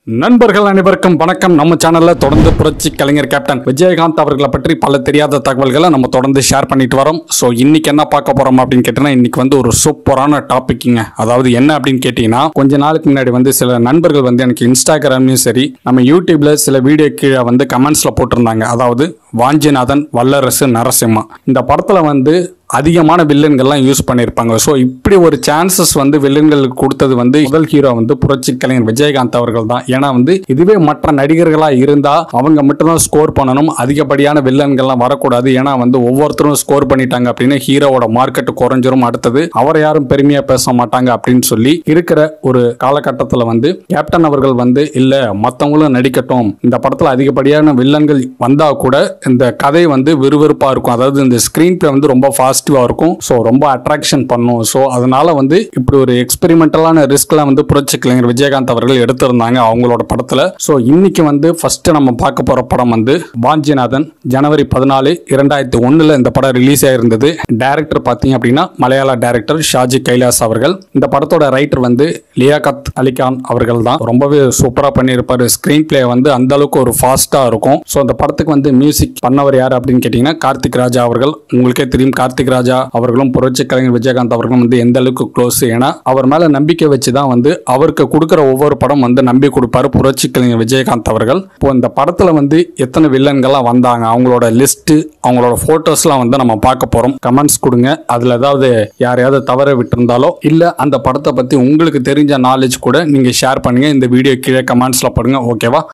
நண்பர்கள் அனைவருக்கும் வணக்கம் நம்ம சேனல்ல தொடர்ந்து புரட்சி கலைஞர் கேப்டன் விஜயகாந்த் அவர்களை பற்றி பல தெரியாத தகவல்களை நம்ம தொடர்ந்து ஷேர் பண்ணிட்டு வரோம் ஸோ இன்னைக்கு என்ன பார்க்க போறோம் அப்படின்னு கேட்டீங்கன்னா இன்னைக்கு வந்து ஒரு சூப்பரான டாபிக்ங்க அதாவது என்ன அப்படின்னு கேட்டீங்கன்னா கொஞ்ச நாளுக்கு முன்னாடி வந்து சில நண்பர்கள் வந்து எனக்கு இன்ஸ்டாகிராம்லயும் சரி நம்ம யூடியூப்ல சில வீடியோ கீழே வந்து கமெண்ட்ஸ்ல போட்டிருந்தாங்க அதாவது வாஞ்சிநாதன் வல்லரசு நரசிம்மா இந்த படத்துல வந்து அதிகமான வில்லன்கள்லாம் யூஸ் பண்ணியிருப்பாங்க ஸோ இப்படி ஒரு சான்சஸ் வந்து வில்லன்களுக்கு கொடுத்தது வந்து முதல் ஹீரோ வந்து புரட்சி கலைஞர் விஜயகாந்த் அவர்கள் தான் ஏன்னா வந்து இதுவே மற்ற நடிகர்களாக இருந்தா அவங்க மட்டும்தான் ஸ்கோர் பண்ணணும் அதிகப்படியான வில்லன்கள்லாம் வரக்கூடாது ஏன்னா வந்து ஒவ்வொருத்தரும் ஸ்கோர் பண்ணிட்டாங்க அப்படின்னு ஹீரோவோட மார்க்கெட் குறைஞ்சிரும் அடுத்தது அவரை யாரும் பெருமையா பேச மாட்டாங்க அப்படின்னு சொல்லி இருக்கிற ஒரு காலகட்டத்தில் வந்து கேப்டன் அவர்கள் வந்து இல்ல மற்றவங்களும் நடிக்கட்டும் இந்த படத்துல அதிகப்படியான வில்லன்கள் வந்தா கூட இந்த கதை வந்து விறுவிறுப்பா இருக்கும் அதாவது இந்த ஸ்கிரீன் பிளே வந்து ரொம்ப பாசிட்டிவா இருக்கும் ஸோ ரொம்ப அட்ராக்ஷன் பண்ணும் ஸோ அதனால வந்து இப்படி ஒரு எக்ஸ்பெரிமெண்டலான ரிஸ்க்லாம் வந்து புரட்சி கலைஞர் விஜயகாந்த் அவர்கள் எடுத்திருந்தாங்க அவங்களோட படத்துல ஸோ இன்னைக்கு வந்து ஃபர்ஸ்ட் நம்ம பார்க்க போற படம் வந்து வாஞ்சிநாதன் ஜனவரி பதினாலு இரண்டாயிரத்தி ஒண்ணுல இந்த படம் ரிலீஸ் ஆயிருந்தது டைரக்டர் பார்த்தீங்க அப்படின்னா மலையாள டைரக்டர் ஷாஜி கைலாஸ் அவர்கள் இந்த படத்தோட ரைட்டர் வந்து லியாகத் அலிகான் அவர்கள் தான் ரொம்பவே சூப்பரா பண்ணியிருப்பாரு ஸ்கிரீன் பிளே வந்து அந்த அளவுக்கு ஒரு ஃபாஸ்டா இருக்கும் ஸோ அந்த படத்துக்கு வந்து மியூசிக் பண்ணவர் யார் அப்படின்னு கேட்டீங்கன்னா கார்த்திக் ராஜா அவர்கள் உங்களுக்கே தெரியும் கார்த்திக் ராஜா அவர்களும் புரட்சி கலைஞர் விஜயகாந்த் அவர்களும் வந்து எந்த அளவுக்கு க்ளோஸ் ஏன்னா அவர் மேல நம்பிக்கை வச்சு தான் வந்து அவருக்கு கொடுக்குற ஒவ்வொரு படம் வந்து நம்பி கொடுப்பாரு புரட்சி கலைஞர் விஜயகாந்த் அவர்கள் இப்போ இந்த படத்துல வந்து எத்தனை வில்லன்கள்லாம் வந்தாங்க அவங்களோட லிஸ்ட் அவங்களோட போட்டோஸ்லாம் வந்து நம்ம பார்க்க போறோம் கமெண்ட்ஸ் கொடுங்க அதுல ஏதாவது யாரையாவது தவற விட்டிருந்தாலோ இல்ல அந்த படத்தை பத்தி உங்களுக்கு தெரிஞ்ச நாலேஜ் கூட நீங்க ஷேர் பண்ணுங்க இந்த வீடியோ கீழே கமெண்ட்ஸ்ல போடுங்க ஓகேவா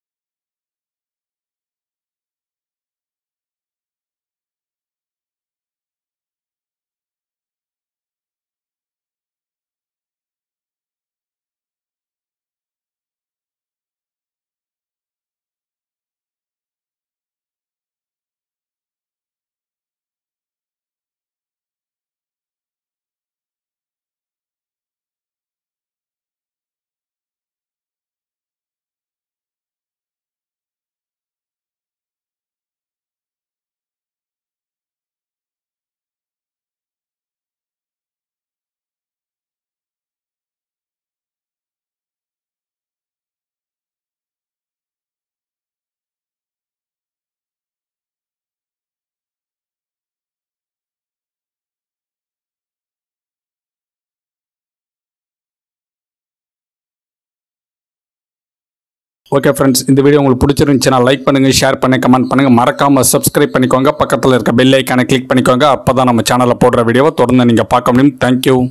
ஓகே ஃப்ரெண்ட்ஸ் இந்த வீடியோ உங்களுக்கு பிடிச்சிருந்துச்சுன்னா லைக் பண்ணுங்க ஷேர் பண்ணுங்க கமெண்ட் பண்ணுங்க மறக்காம சப்ஸ்கிரைப் பண்ணிக்கோங்க பக்கத்தில் இருக்க பெல் ஐக்கானை கிளிக் பண்ணிக்கோங்க அப்பதான் நம்ம சேனலில் போடுற வீடியோவை தொடர்ந்து நீங்க பார்க்க முடியும் தேங்க்யூ